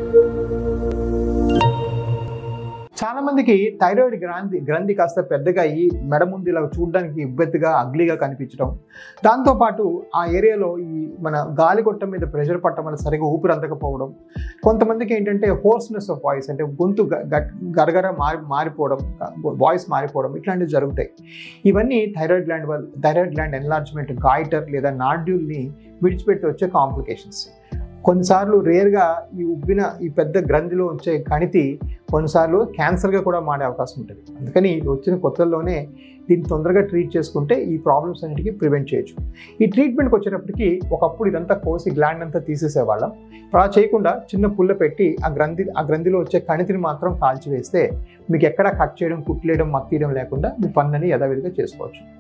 చాలా మందికి థైరాయిడ్ గ్రంథి గ్రంథి కాస్త పెద్దగా అయ్యి మెడ ముందు ఇలా చూడడానికి ఇబ్బందిగా అగ్లీగా కనిపించడం దాంతోపాటు ఆ ఏరియాలో ఈ మన గాలి గొట్టం మీద ప్రెషర్ పట్టడం వల్ల సరిగా ఊపిరి అందకపోవడం కొంతమందికి ఏంటంటే హోర్స్నెస్ ఆఫ్ వాయిస్ అంటే గొంతు గ- గ- గరగర మారి మారిపోవడం వాయిస్ మారిపోవడం ఇట్లాంటివి జరుగుతాయి ఇవన్నీ థైరాయిడ్ గ్లాండ్ వల్ల థైరాయిడ్ గ్లాండ్ ఎన్లార్జ్మెంట్ గాయిటర్ లేదా నాడ్యూల్ని విడిచిపెట్టి వచ్చే కాంప్లికేషన్స్ కొన్నిసార్లు రేర్గా ఈ ఉబ్బిన ఈ పెద్ద గ్రంథిలో వచ్చే కణితి కొన్నిసార్లు క్యాన్సర్గా కూడా మారే అవకాశం ఉంటుంది అందుకని ఇది వచ్చిన కొత్తల్లోనే దీన్ని తొందరగా ట్రీట్ చేసుకుంటే ఈ ప్రాబ్లమ్స్ అన్నిటికీ ప్రివెంట్ చేయొచ్చు ఈ ట్రీట్మెంట్కి వచ్చేటప్పటికి ఒకప్పుడు ఇదంతా కోసి గ్లాండ్ అంతా తీసేసేవాళ్ళం అలా చేయకుండా చిన్న పుల్ల పెట్టి ఆ గ్రంథి ఆ గ్రంథిలో వచ్చే కణితిని మాత్రం కాల్చివేస్తే మీకు ఎక్కడ కట్ చేయడం కుట్లేయడం మత్తీయడం లేకుండా మీ పనులని యథావిధిగా చేసుకోవచ్చు